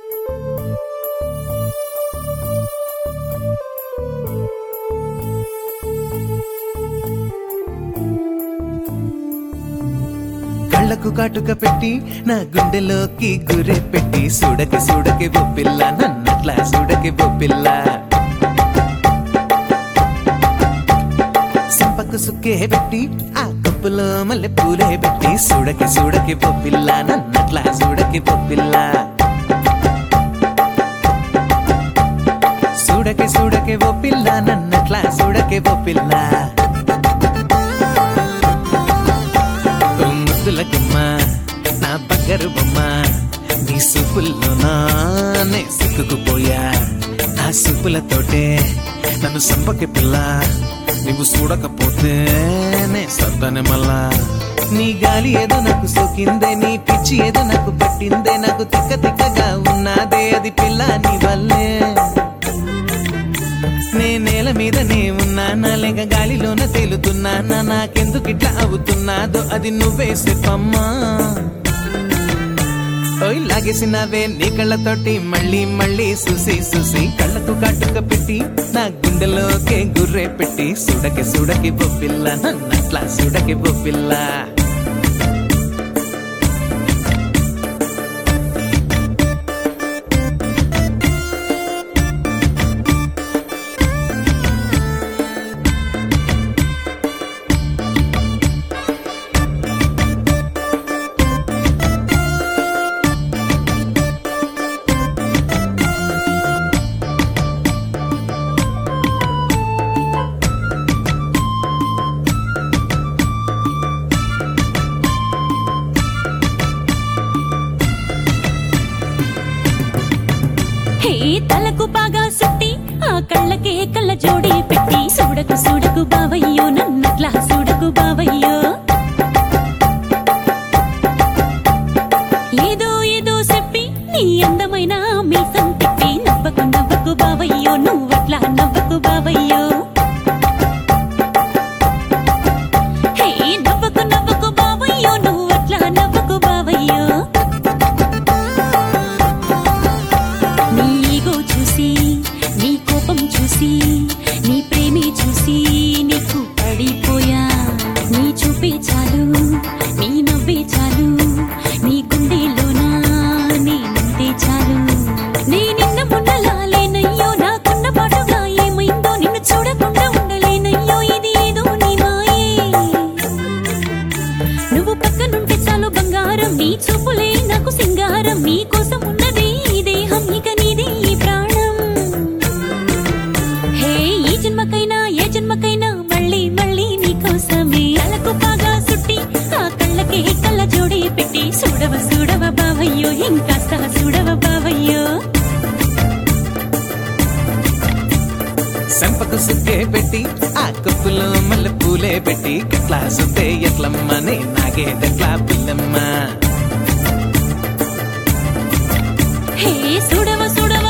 కళ్ళకు కాటుక పెట్టి నా గుండెలోకి గురె పెట్టి సుడకి సుడకి ఓ పిల్ల నన్నట్లా సుడకి ఓ పిల్ల సంపకు సుక్కే పెట్టి ఆ కప్పులో మల్లె పూలే పెట్టి సుడకి సుడకి ఓ పిల్ల నన్నట్లా సుడకి ఓ పిల్ల సుడకి సుడకి ఓ పిల్ల నన్నట్లా సుడకి ఓ పిల్ల ఓ ముద్దుల గుమ్మ నా బంగారు బొమ్మ నీ సూపుల్లో నానే సిక్కుకుపోయా ఆ సూపులతోటే నన్ను సంపకి పిల్ల నువ్వు చూడకపోతే నే సర్దనే మళ్ళా నీ గాలి ఏదో నాకు సోకిందే నీ పిచ్చి ఏదో నాకు పట్టిందే నాకు తిక్క తిక్కగా ఉన్నదే అది పిల్ల నీ వల్లే నే నేల మీదనే ఉన్నానా లేక గాలిలోన తేలుతున్నానా నాకెందుకు ఇట్లా అవుతున్నాదో అది నువ్వే చెప్పమ్మా ఓయ్ లాగేసినవే నీ కళ్ళతోటి మళ్ళీ మళ్ళీ చూసి చూసి కళ్ళకు కాటుక పెట్టి నా గుండెలోకే గుర్రె పెట్టి సుడకి సుడకి బొప్పిల్ల నన్నట్లా సుడకి బొప్పిల్ల హే తలకు బాగా సుట్టి ఆ కళ్ళకే కళ్ళ జోడి పెట్టి చూడకు చూడకు బావయ్యో నన్నట్లా చూడకు బావయ్యో ఏదో ఏదో చెప్పి నీ అందమైన మీసం తిప్పి నవ్వకు నవ్వకు బావయ్యో నువ్వట్లా నవ్వకు బావయ్యో హే నవ్వకు నవ్వకు బావయ్యో నువ్వట్లా నవ్వకు బావయ్యో నీ ఈగో చూసి నీ కోపం చూసి నీ ప్రేమే చూసి నీకు పడిపోయా నీ చూపే చాలు నీ నవ్వే చాలు నీ గుండెలోనా నేనంతే చాలు నీ నిన్న మొన్నలాలేనయ్యో నాకున్న పాటుగా ఏమైందో నిన్ను చూడకుండా ఉండలేనయ్యో ఇది ఏదో నీ మాయే నువ్వు పక్కనుంటే చాలు బంగారం నీ చూపులే నాకు సింగారం నీ కోసం ఉన్నది ఈ దేహం ఇక నీది ఈ ప్రాణం హే ఈ జన్మకైనా ఏ జన్మకైనా మళ్ళీ మళ్ళీ నీ కోసమే కళ్ళకు బాగా సుట్టి ఆ కళ్ళకి కళ్ళ జోడి పెట్టి చూడవ చూడవ బావయ్యో ఇంకాస్త చూడవ బావయ్యో సంపకు సుక్కే పెట్టి ఆ కప్పులో మల్లె పూలే పెట్టి ఎట్లా సుత్తే ఎట్లమ్మా నే నాగేదెట్లా పిల్లమ్మ హే చూడవ చూడవ